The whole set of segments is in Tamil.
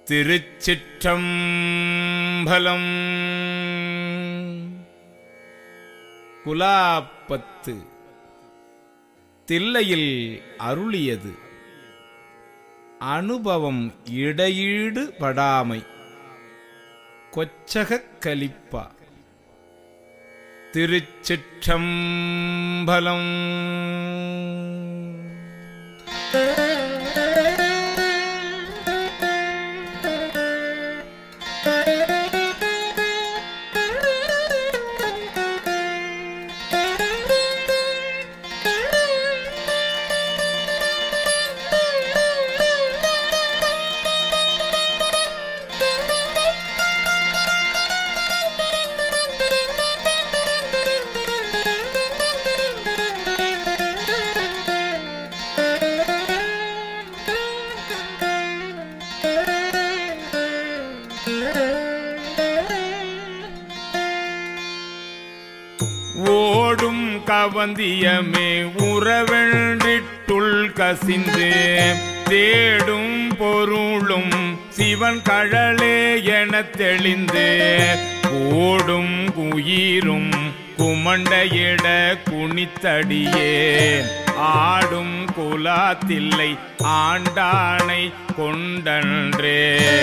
திருச்சிற்றம்பலம் குலாப்பத்து தில்லையில் அருளியது அனுபவம் இடையீடு படாமை கொச்சகக் கலிப்பா திருச்சிற்றம்பலம் ஓடும் கவந்தியமே உறவென்றிட்டுள் கசிந்து தேடும் பொருளும் சிவன் கழலே எனத் தெளிந்து ஓடும் உயிரும் குமண்டையிட குனித்தடியே ஆடும் குலாத்தில்லை ஆண்டானை கொண்டன்றே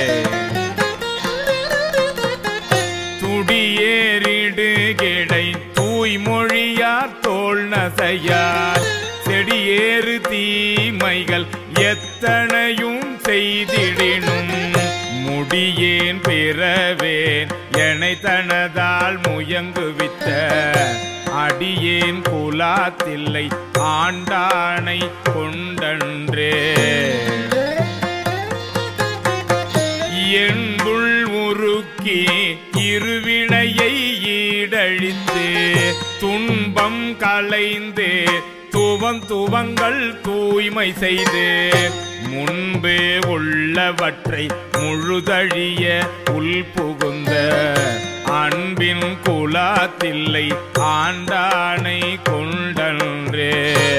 துடியேறிடு கிடை தூய்மொழியார் தோல் நசையார் செடியேறு தீமைகள் எத்தனையும் செய்திடினும் முடியேன் பிறவேன் எனை தனதால் முயங்குவித்த அடியேன் குலாத்தில்லை ஆண்டானை கொண்டன்றே என்புள் உருக்கி இருவினையை ஈடழித்து துன்பம் களைந்து துவம் துவங்கள் தூய்மை செய்து முன்பே உள்ளவற்றை முழுதழிய உள் புகுந்த அன்பின் குலாத்தில்லை ஆண்டானை கொண்டன்றே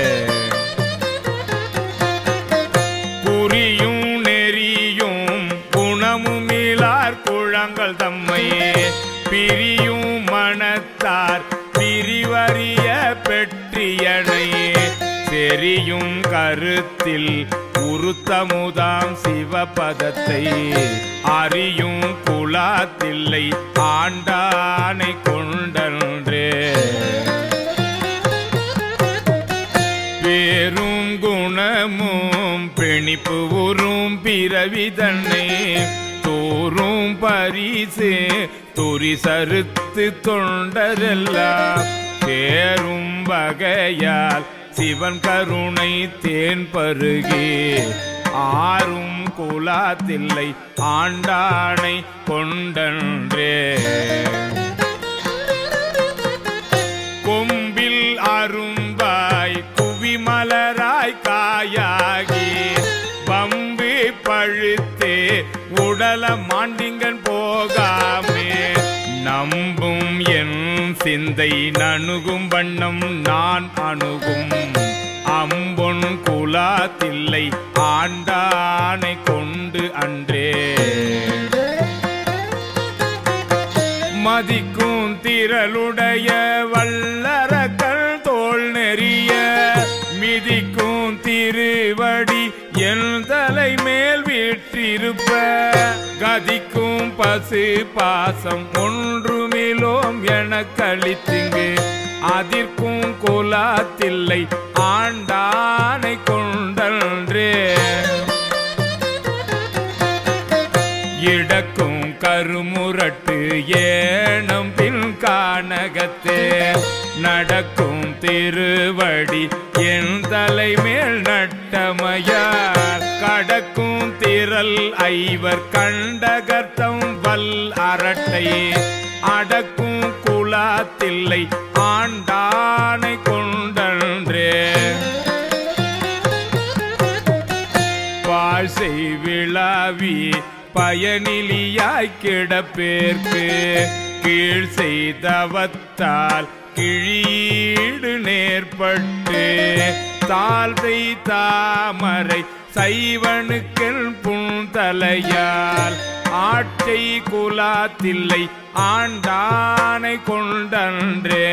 குறியும் நெறியும் குணமுமிலார் குழங்கள் தம்மை பிரியும் மனத்தார் பிரிவறிய பெற்றியனை செரியும் கருத்தில் உருத்தமுதாம் சிவபதத்தை அறியும் குலாத்தில்லை ஆண்டானை கொண்டன்றே பேரும் குணமும் பிணிப்பு உறும் பிறவி தன்னை தோறும் பரிசு துரி சறுத்து தொண்டரெல்லாம் சேரும் வகையால் சிவன் கருணை தேன் பருகி ஆறும் குலாத்தில்லை ஆண்டானை கொண்டன்றே கொம்பில் அரும்பாய் குவிமலராய் காயாகி பம்பு பழுத்தே உடல மாண்டிங்கன் போகாமே நம்பும் என் சிந்தை நணுகும் வண்ணம் நான் அணுகும் அம்பொன் குலாத்தில்லை ஆண்டானை கொண்டு அன்றே மதிக்கும் திரளுடைய வல்லரக்கள் தோல் நெறிய மிதிக்கும் திருவடி என் தலை மேல் வீற்றிருப்ப கதிக்கும் பசு பாசம் ஒன்றுமிலோம் என கழித்துங்கு அதிர்க்கும் குலாத்தில்லை ஆண்டானை கொண்டன்றே இடக்கும் கருமுரட்டு ஏனம் பின் கானகத்தே நடக்கும் திருவடி என் தலைமேல் நட்டமையார் கடக்கும் திரள் ஐவர் கண்டகர்த்தம் வல் அரட்டை அடக்கும் குலாத்தில்லை ஆண்டானை கொண்டன்றே பாழ்சை விழாவி பயனிலியாய் கிடப்பேர்க்கு கீழ் செய்தவத்தால் கிழீடு நேர்பட்டு தாழ்தை தாமரை சைவனுக்கென் புண்தலையால் ஆட்சை குலாத்தில்லை ஆண்டானை கொண்டன்றே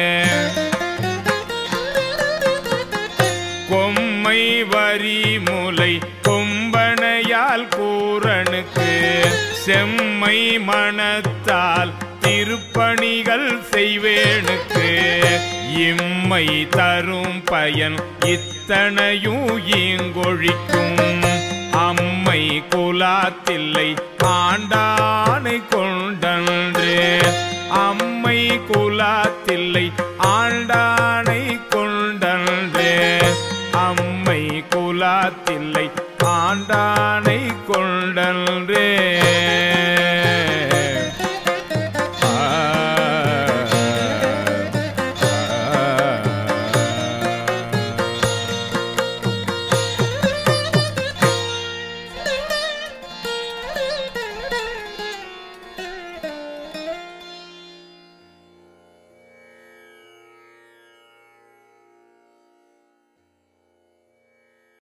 கொம்மை வரி முலை கொம்பனையால் கூரனுக்கு செம்மை மனத்தால் திருப்பணிகள் செய்வேனுக்கு இம்மை தரும் பயன் இத்தனையும் ஈங்கொழிக்கும் அம்மை குலாத்தில்லை ஆண்டானை கொண்டன்று அம்மை குலாத்தில்லை ஆண்டானை கொண்டன்று அம்மை குலாத்தில்லை ஆண்டானை கொண்டன்றே